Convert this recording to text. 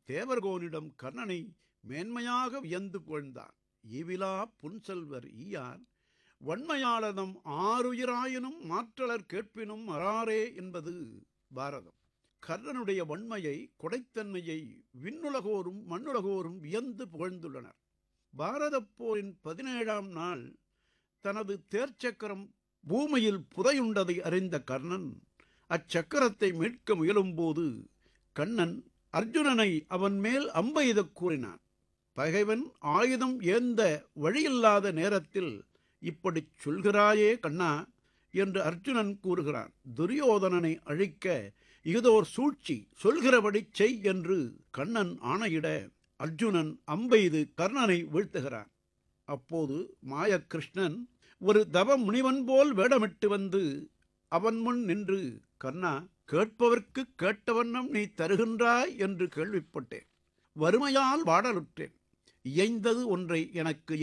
தேவர்கோனிடம் கர்ணனை மேன்மையாக வியந்து புகழ்ந்தான் ஈவிலா புன்செல்வர் ஈயார் வன்மையாளதம் ஆறுயிராயினும் மாற்றலர் கேட்பினும் அறாரே என்பது பாரதம் கர்ணனுடைய வன்மையை கொடைத்தன்மையை விண்ணுலகோரும் மண்ணுலகோரும் வியந்து புகழ்ந்துள்ளனர் பாரதப் போரின் பதினேழாம் நாள் தனது தேர்ச்சக்கரம் பூமியில் புதையுண்டதை அறிந்த கர்ணன் அச்சக்கரத்தை மீட்க முயலும்போது கண்ணன் அர்ஜுனனை அவன் மேல் அம்பெய்தக் கூறினான் பகைவன் ஆயுதம் ஏந்த வழியில்லாத நேரத்தில் இப்படிச் சொல்கிறாயே கண்ணா என்று அர்ஜுனன் கூறுகிறான் துரியோதனனை அழிக்க இதோர் சூழ்ச்சி சொல்கிறபடி செய் என்று கண்ணன் ஆணையிட அர்ஜுனன் அம்பெய்து கர்ணனை வீழ்த்துகிறான் அப்போது மாயக்கிருஷ்ணன் ஒரு தவ முனிவன் போல் வேடமிட்டு வந்து அவன் முன் நின்று கர்ணா கேட்பவர்க்கு கேட்டவண்ணம் நீ தருகின்றாய் என்று கேள்விப்பட்டேன் வறுமையால் வாடலுற்றேன் இயைந்தது ஒன்றை எனக்கு